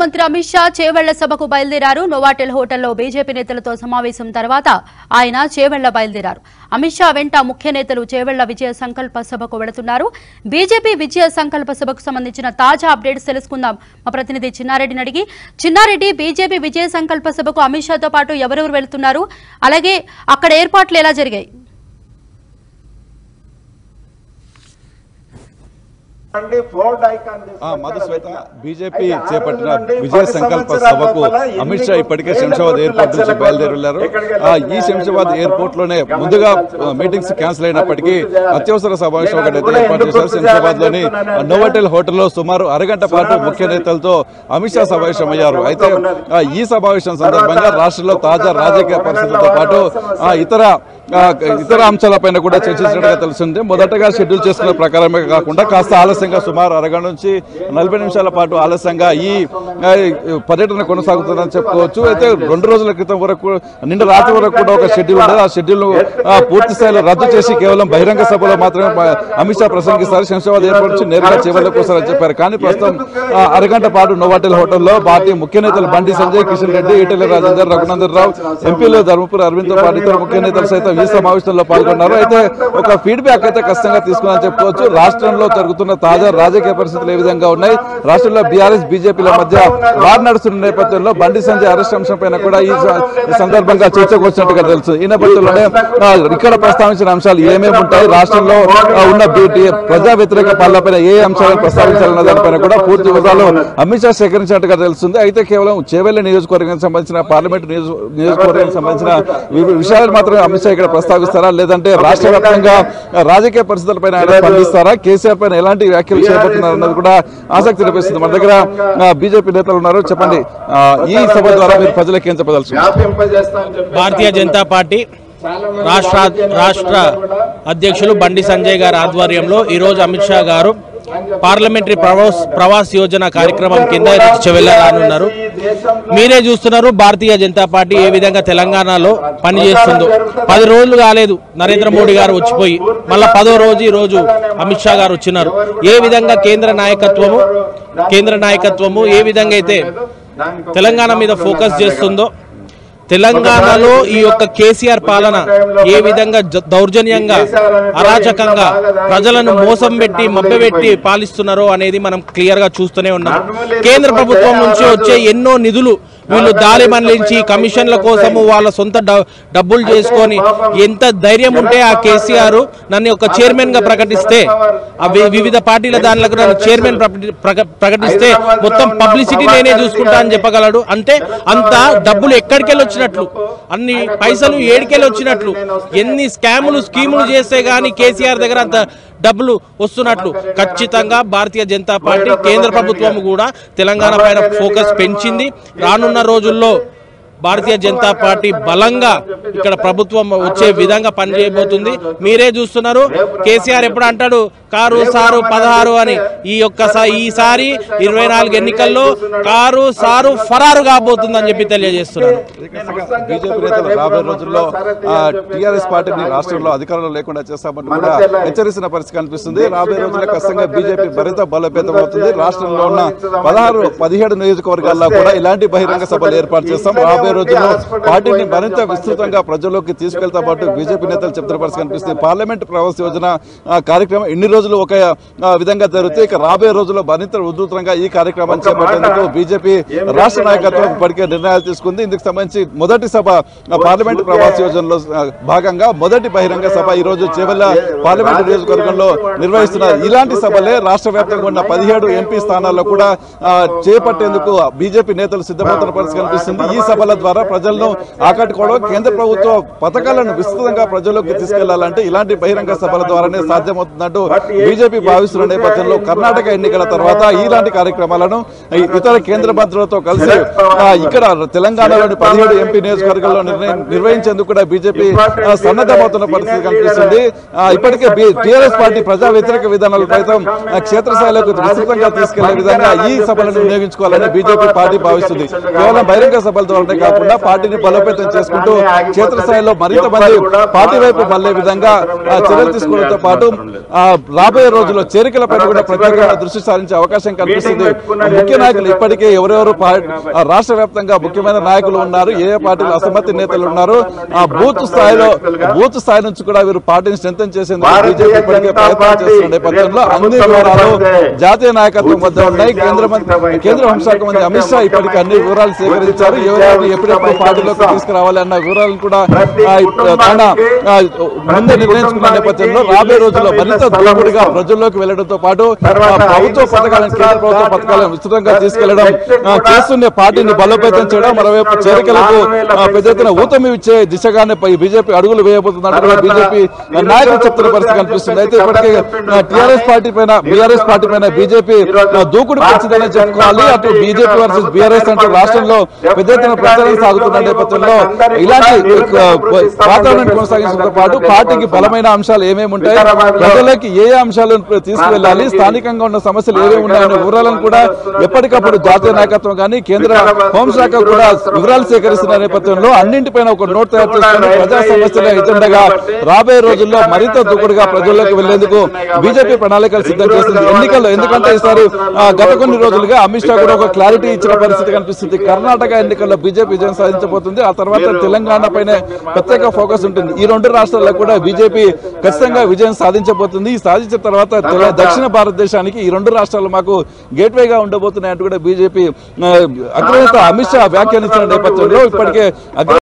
మంత్రి అమిత్ షా చేవెళ్ల సభకు బయలుదేరారు నోవాటెల్ హోటల్లో బీజేపీ నేతలతో సమావేశం తర్వాత ఆయన చేవెళ్ల బయలుదేరారు అమిత్ షా వెంట ముఖ్య నేతలు చేవెళ్ల విజయ సంకల్ప సభకు వెళుతున్నారు బీజేపీ విజయ సంకల్ప సభకు సంబంధించిన తాజా అప్డేట్స్ తెలుసుకుందాం మా ప్రతినిధి చిన్నారెడ్డిని అడిగి చిన్నారెడ్డి బీజేపీ విజయ సంకల్ప సభకు అమిత్ షాతో పాటు ఎవరెవరు వెళుతున్నారు అలాగే అక్కడ ఏర్పాట్లు ఎలా జరిగాయి ఆ, మధు శ్వేత బీజేపీ చేపట్టిన విజయ సంకల్ప సభకు అమిత్ షా ఇప్పటికే శంషాబాద్ ఎయిర్పోర్ట్ నుంచి బయలుదేరి వెళ్లారు ఆ, ఈ శంషాబాద్ ఎయిర్పోర్ట్ లోనే ముందుగా ఆ, మీటింగ్స్ క్యాన్సిల్ అయినప్పటికీ అత్యవసర సమావేశం ఒకటైతే ఏర్పాటు చేశారు శంషాబాద్ లోని నోవటెల్ హోటల్లో సుమారు అరగంట పాటు ముఖ్య నేతలతో అమిత్ షా సమావేశం అయ్యారు అయితే ఆ, ఈ సమావేశం సందర్భంగా రాష్ట్రంలో తాజా రాజకీయ పరిస్థితులతో పాటు ఆ, ఇతర ఆ, ఇతర అంశాలపైన కూడా చర్చించినట్టుగా తెలిసింది మొదటగా షెడ్యూల్ చేసుకున్న ప్రకారమే కాకుండా కాస్త ఆలస్యంగా సుమారు అరగంట నుంచి నలభై నిమిషాల పాటు ఆలస్యంగా ఈ ఆ, పర్యటన కొనసాగుతుందని చెప్పుకోవచ్చు అయితే రెండు రోజుల క్రితం వరకు నిన్న రాత్రి వరకు కూడా ఒక షెడ్యూల్ ఉండదు ఆ షెడ్యూల్ పూర్తి స్థాయిలో రద్దు చేసి కేవలం బహిరంగ సభలో మాత్రమే ప- అమిత్ షా ప్రసంగిస్తారు శంషాబాద్ ఎయిర్పోర్ట్ నుంచి నేరుగా చివరికి వస్తారని చెప్పారు కానీ ప్రస్తుతం ఆ, అరగంట పాటు నోవాటెల్ హోటల్లో పార్టీ ముఖ్య నేతలు బండి సంజయ్ కిషన్ రెడ్డి ఈటెల రాజేందర్ రఘునందన్ రావు ఎంపీలు ధర్మపురి అరవింద్ తో పాటు ఇతర ముఖ్య నేతలు సైతం ఈ సమావేశంలో పాల్గొన్నారు అయితే ఒక ఫీడ్బ్యాక్ అయితే ఖచ్చితంగా తీసుకున్నారని చెప్పుకోవచ్చు రాష్ట్రంలో జరుగుతున్న తాజా రాజకీయ పరిస్థితులు ఏ విధంగా ఉన్నాయి రాష్ట్రంలో బీఆర్ఎస్ బీజేపీల మధ్య వార్ నడుస్తున్న నేపథ్యంలో బండి సంజయ్ అరెస్ట్ అంశం పైన కూడా ఈ స- ఈ సందర్భంగా చర్చకు వచ్చినట్టుగా తెలుసు ఈ నేపథ్యంలోనే ఆ, ఇక్కడ ప్రస్తావించిన అంశాలు ఏమేమి ఉంటాయి రాష్ట్రంలో ఆ, ఉన్న బీటీ ప్రజా వ్యతిరేక పాలనపైన ఏ అంశాలను ప్రస్తావించాలన్న దానిపైన కూడా పూర్తి వివరాలు అమిత్ షా సేకరించినట్టుగా తెలుస్తుంది అయితే కేవలం చేవెళ్ల నియోజకవర్గానికి సంబంధించిన పార్లమెంట్ నియోజక- నియోజకవర్గానికి సంబంధించిన వి- విషయాలు మాత్రమే అమిత్ షా ఇక్కడ ప్రస్తావిస్తారా లేదంటే రాష్ట్ర వ్యాప్తంగా ఆ, రాజకీయ పరిస్థితులపైన ఆయన స్పందిస్తారా కేసీఆర్ పైన ఎలాంటి వ్యాఖ్యలు చేపడుతున్నారు అన్నది కూడా ఆసక్తి తెప్పిస్తుంది మన దగ్గర బీజేపీ నేతలు ఉన్నారు చెప్పండి ఆ, ఈ సభ ద్వారా మీరు ప్రజలకు ఏం చెప్పదలుచుకున్నారు భారతీయ జనతా పార్టీ రాష్ట్ర రాష్ట్ర అధ్యక్షులు బండి సంజయ్ గారి ఆధ్వర్యంలో ఈరోజు అమిత్ షా గారు పార్లమెంటరీ ప్రవాస్ ప్రవాస్ యోజన కార్యక్రమం కింద చెవెళ్ళ రానున్నారు మీరే చూస్తున్నారు భారతీయ జనతా పార్టీ ఏ విధంగా తెలంగాణలో పనిచేస్తుందో పది రోజులు కాలేదు నరేంద్ర మోడీ గారు వచ్చిపోయి మళ్ళా పదో రోజు ఈ రోజు అమిత్ షా గారు వచ్చినారు ఏ విధంగా కేంద్ర నాయకత్వము కేంద్ర నాయకత్వము ఏ విధంగా అయితే తెలంగాణ మీద ఫోకస్ చేస్తుందో తెలంగాణలో ఈ యొక్క కేసీఆర్ పాలన ఏ విధంగా జ- దౌర్జన్యంగా అరాచకంగా ప్రజలను మోసం పెట్టి మభ్యపెట్టి పాలిస్తున్నారో అనేది మనం క్లియర్ గా చూస్తూనే ఉన్నాం కేంద్ర ప్రభుత్వం నుంచి వచ్చే ఎన్నో నిధులు వీళ్ళు దారి మళ్లించి కమిషన్ల కోసము వాళ్ళ సొంత డ- డబ్బులు చేసుకొని ఎంత ధైర్యం ఉంటే ఆ కేసీఆర్ నన్ను ఒక చైర్మన్ గా ప్రకటిస్తే ఆ వి- వివిధ పార్టీల దానిలకు నన్ను చైర్మన్ ప్రకటి- ప్రక- ప్రకటిస్తే మొత్తం పబ్లిసిటీ నేనే చూసుకుంటా అని చెప్పగలడు అంటే అంత డబ్బులు ఎక్కడికెళ్ళి వచ్చినట్లు అన్ని పైసలు ఏడికెళ్ళి వచ్చినట్లు ఎన్ని స్కాములు స్కీములు చేస్తే గానీ కేసీఆర్ దగ్గర అంత డబ్బులు వస్తున్నట్లు ఖచ్చితంగా భారతీయ జనతా పార్టీ కేంద్ర ప్రభుత్వం కూడా తెలంగాణ పైన ఫోకస్ పెంచింది రానున్న రోజుల్లో భారతీయ జనతా పార్టీ బలంగా ఇక్కడ ప్రభుత్వం వచ్చే విధంగా పనిచేయబోతుంది మీరే చూస్తున్నారు కేసీఆర్ ఎప్పుడు అంటాడు కారు సారు పదహారు అని ఈ యొక్క సా- ఈసారి ఇరవై నాలుగు ఎన్నికల్లో కారు సారు ఫరారు కాబోతుందని చెప్పి తెలియజేస్తున్నారు బీజేపీ నేతలు రాబోయే రోజుల్లో టీఆర్ఎస్ పార్టీని రాష్ట్రంలో అధికారంలో లేకుండా చేస్తామని కూడా హెచ్చరిస్తున్న పరిస్థితి కనిపిస్తుంది రాబోయే రోజుల్లో ఖచ్చితంగా బీజేపీ మరింత బలోపేతం అవుతుంది రాష్ట్రంలో ఉన్న పదహారు పదిహేడు నియోజకవర్గాల్లో కూడా ఇలాంటి బహిరంగ సభలు ఏర్పాటు చేస్తాం రాబోయే రోజుల్లో పార్టీని మరింత విస్తృతంగా ప్రజల్లోకి తీసుకెళ్తా పాటు బీజేపీ నేతలు చెప్తున్న పరిస్థితి కనిపిస్తుంది పార్లమెంట్ ప్రవాస యోజన ఆ, కార్యక్రమం ఇన్ని రోజులు ఒక ఆ, విధంగా జరుగుతుంది ఇక రాబోయే రోజుల్లో మరింత ఉధృతంగా ఈ కార్యక్రమాన్ని చేపట్టేందుకు బీజేపీ రాష్ట్ర నాయకత్వం ఇప్పటికే నిర్ణయాలు తీసుకుంది ఇందుకు సంబంధించి మొదటి సభ ఆ, పార్లమెంట్ ప్రవాస యోజనలో ఆ, భాగంగా మొదటి బహిరంగ సభ ఈ రోజు చేవెళ్ల పార్లమెంట్ నియోజకవర్గంలో నిర్వహిస్తున్నారు ఇలాంటి సభలే రాష్ట్ర వ్యాప్తంగా ఉన్న పదిహేడు ఎంపీ స్థానాల్లో కూడా ఆ, చేపట్టేందుకు బీజేపీ నేతలు సిద్ధమవుతున్న పరిస్థితి కనిపిస్తుంది ఈ సభల ద్వారా ప్రజలను ఆకట్టుకోవడం కేంద్ర ప్రభుత్వ పథకాలను విస్తృతంగా ప్రజల్లోకి తీసుకెళ్లాలంటే ఇలాంటి బహిరంగ సభల ద్వారానే సాధ్యమవుతుందంటూ బీజేపీ భావిస్తున్న నేపథ్యంలో కర్ణాటక ఎన్నికల తర్వాత ఇలాంటి కార్యక్రమాలను ఈ- ఇతర కేంద్ర మంత్రులతో కలిసి ఆ, ఇక్కడ తెలంగాణలోని పదిహేడు ఎంపీ నియోజకవర్గాల్లో నిర్ణయం నిర్వహించేందుకు కూడా బీజేపీ ఆ, సన్నద్ధమవుతున్న పరిస్థితి కనిపిస్తుంది ఆ, ఇప్పటికే టీఆర్ఎస్ పార్టీ ప్రజా వ్యతిరేక విధానాలు సైతం ఆ, క్షేత్రస్థాయిలోకి విస్తృతంగా తీసుకెళ్లే విధంగా ఈ సభలను వినియోగించుకోవాలని బీజేపీ పార్టీ భావిస్తుంది కేవలం బహిరంగ సభల ద్వారానే కాకుండా పార్టీని బలోపేతం చేసుకుంటూ క్షేత్రస్థాయిలో మరింత మంది పార్టీ వైపు మళ్లే విధంగా ఆ, చర్యలు తీసుకోవడంతో పాటు ఆ, రాబోయే రోజుల్లో చేరికలపై కూడా ప్రత్యేకంగా దృష్టి సారించే అవకాశం కనిపిస్తుంది ముఖ్య నాయకులు ఇప్పటికే ఎవరెవరు పా- ఆ, రాష్ట్ర వ్యాప్తంగా ముఖ్యమైన నాయకులు ఉన్నారు ఏ ఏ పార్టీలు అసమ్మతి నేతలు ఉన్నారు ఆ బూత్ స్థాయిలో బూత్ స్థాయి నుంచి కూడా వీరు పార్టీని స్ట్రెంథన్ చేసేందుకు బీజేపీ ఇప్పటికే ప్రయత్నం చేస్తున్న నేపథ్యంలో అన్ని వివరాలు జాతీయ నాయకత్వం వద్ద ఉన్నాయి కేంద్ర మంత్రి కేంద్ర హోంశాఖ మంత్రి అమిత్ షా ఇప్పటికే అన్ని వివరాలు సేకరించారు ఎవరెవరు ఎప్పుడెప్పుడు పార్టీలోకి తీసుకురావాలి అన్న వివరాలను కూడా ఆ, ఇప్పుడు తన ఆ, ముందే నిర్ణయించుకున్న నేపథ్యంలో రాబోయే రోజుల్లో మరింత దూకుడుగా ప్రజల్లోకి వెళ్లడంతో పాటు ఆ, ప్రభుత్వ పథకాలను కేంద్ర ప్రభుత్వ పథకాలను విస్తృతంగా తీసుకెళ్లడం ఆ, చేస్తున్న పార్టీని బలోపేతం చేయడం మరోవైపు చేరికలకు ఆ, పెద్ద ఎత్తున ఊతమి ఇచ్చే దిశగానే పై బీజేపీ అడుగులు వేయబోతుందంటూ కూడా బీజేపీ నాయకులు చెప్తున్న పరిస్థితి కనిపిస్తుంది అయితే ఇప్పటికే టీఆర్ఎస్ పార్టీ పైన బీఆర్ఎస్ పార్టీ పైన బీజేపీ ఆ, దూకుడు పెంచిందని చెప్పుకోవాలి అటు బీజేపీ వర్సెస్ బీఆర్ఎస్ అంటూ రాష్ట్రంలో పెద్ద ఎత్తున ప్రచారం సాగుతున్న నేపథ్యంలో ఇలాంటి ఆ, వాతావరణాన్ని కొనసాగించడంతో పాటు పార్టీకి బలమైన అంశాలు ఏమేమి ఉంటాయి ప్రజలకి ఏ ఏ అంశాలను తీసుకువెళ్ళాలి స్థానికంగా ఉన్న సమస్యలు ఏమేమి ఉన్నాయనే వివరాలను కూడా ఎప్పటికప్పుడు జాతీయ నాయకత్వం కానీ కేంద్ర హోంశాఖ కూడా వివరాలు సేకరిస్తున్న నేపథ్యంలో అన్నింటిపైన ఒక నోట్ తయారు చేసుకుని ప్రజా సమస్యల ఎజెండాగా రాబోయే రోజుల్లో మరింత దూకుడుగా ప్రజల్లోకి వెళ్లేందుకు బీజేపీ ప్రణాళికలు సిద్ధం చేసింది ఎన్నికల్లో ఎందుకంటే ఈసారి ఆ, గత కొన్ని రోజులుగా అమిత్ షా కూడా ఒక క్లారిటీ ఇచ్చిన పరిస్థితి కనిపిస్తుంది కర్ణాటక ఎన్నికల్లో బీజేపీ విజయం సాధించబోతుంది ఆ తర్వాత తెలంగాణ పైనే ప్రత్యేక ఫోకస్ ఉంటుంది ఈ రెండు రాష్ట్రాల్లో కూడా బీజేపీ ఖచ్చితంగా విజయం సాధించబోతుంది ఈ సాధించిన తర్వాత తెల- దక్షిణ భారతదేశానికి ఈ రెండు రాష్ట్రాలు మాకు గేట్వేగా ఉండబోతున్నాయంటూ కూడా బీజేపీ ఆ, అగ్రనేత అమిత్ షా వ్యాఖ్యానించిన నేపథ్యంలో ఇప్పటికే అగ్ర